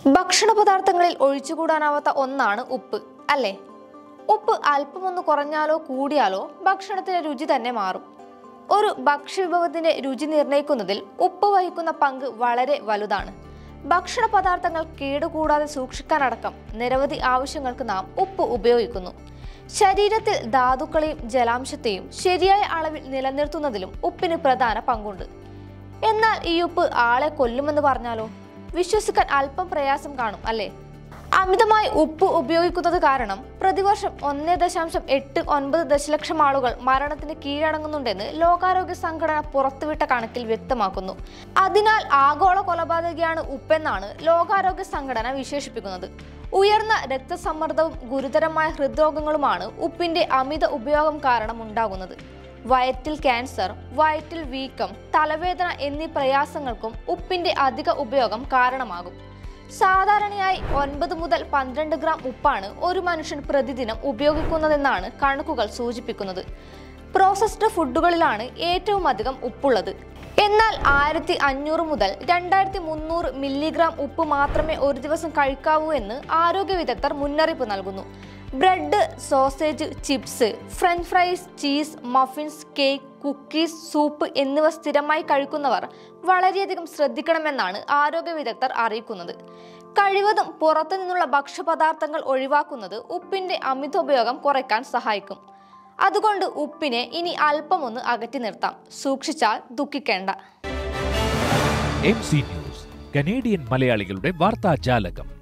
ഭക്ഷണ പദാർത്ഥങ്ങളിൽ ഒഴിച്ചുകൂടാനാവാത്ത ഒന്നാണ് ഉപ്പ് അല്ലേ ഉപ്പ് അല്പമൊന്ന് കുറഞ്ഞാലോ കൂടിയാലോ ഭക്ഷണത്തിന്റെ രുചി തന്നെ മാറും ഒരു ഭക്ഷ്യവിഭവത്തിന്റെ രുചി നിർണ്ണയിക്കുന്നതിൽ ഉപ്പ് വഹിക്കുന്ന പങ്ക് വളരെ വലുതാണ് ഭക്ഷണ പദാർത്ഥങ്ങൾ കേടുകൂടാതെ സൂക്ഷിക്കാനടക്കം നിരവധി ആവശ്യങ്ങൾക്ക് നാം ഉപ്പ് ഉപയോഗിക്കുന്നു ശരീരത്തിൽ ധാതുക്കളെയും ജലാംശത്തെയും ശരിയായ അളവിൽ നിലനിർത്തുന്നതിലും ഉപ്പിന് പ്രധാന പങ്കുണ്ട് എന്നാൽ ഈ ഉപ്പ് ആളെ കൊല്ലുമെന്ന് പറഞ്ഞാലോ വിശ്വസിക്കാൻ അല്പം പ്രയാസം കാണും അല്ലേ അമിതമായി ഉപ്പ് ഉപയോഗിക്കുന്നത് കാരണം പ്രതിവർഷം ഒന്നേ ദശാംശം എട്ട് ഒൻപത് ദശലക്ഷം ആളുകൾ മരണത്തിന് കീഴടങ്ങുന്നുണ്ടെന്ന് ലോകാരോഗ്യ സംഘടന പുറത്തുവിട്ട കണക്കിൽ വ്യക്തമാക്കുന്നു അതിനാൽ ആഗോള കൊലപാതകയാണ് ഉപ്പെന്നാണ് ലോകാരോഗ്യ സംഘടന വിശേഷിപ്പിക്കുന്നത് ഉയർന്ന രക്തസമ്മർദ്ദവും ഗുരുതരമായ ഹൃദ്രോഗങ്ങളുമാണ് ഉപ്പിന്റെ അമിത ഉപയോഗം കാരണം ഉണ്ടാകുന്നത് വയറ്റിൽ ക്യാൻസർ വയറ്റിൽ വീക്കം തലവേദന എന്നീ പ്രയാസങ്ങൾക്കും ഉപ്പിന്റെ അധിക ഉപയോഗം കാരണമാകും സാധാരണയായി ഒൻപത് മുതൽ പന്ത്രണ്ട് ഗ്രാം ഉപ്പാണ് ഒരു മനുഷ്യൻ പ്രതിദിനം ഉപയോഗിക്കുന്നതെന്നാണ് കണക്കുകൾ സൂചിപ്പിക്കുന്നത് പ്രോസസ്ഡ് ഫുഡുകളിലാണ് ഏറ്റവും അധികം ഉപ്പുള്ളത് എന്നാൽ ആയിരത്തി അഞ്ഞൂറ് മുതൽ രണ്ടായിരത്തി മുന്നൂറ് മില്ലിഗ്രാം ഉപ്പ് മാത്രമേ ഒരു ദിവസം കഴിക്കാവൂ എന്ന് ആരോഗ്യ വിദഗ്ധർ മുന്നറിയിപ്പ് നൽകുന്നു bread sausage chips French fries cheese muffins cake cookies soup എന്നിവ സ്ഥിരമായി കഴിക്കുന്നവർ വളരെയധികം ശ്രദ്ധിക്കണമെന്നാണ് ആരോഗ്യ വിദഗ്ധർ അറിയിക്കുന്നത് കഴിവതും പുറത്തു നിന്നുള്ള ഭക്ഷ്യപദാർത്ഥങ്ങൾ ഒഴിവാക്കുന്നത് ഉപ്പിന്റെ അമിതോപയോഗം കുറയ്ക്കാൻ സഹായിക്കും അതുകൊണ്ട് ഉപ്പിനെ ഇനി അല്പമൊന്ന് അകറ്റി നിർത്താം സൂക്ഷിച്ചാൽ ദുഃഖിക്കേണ്ട എം സി ന്യൂസ് കനേഡിയൻ മലയാളികളുടെ വാർത്താജാലകം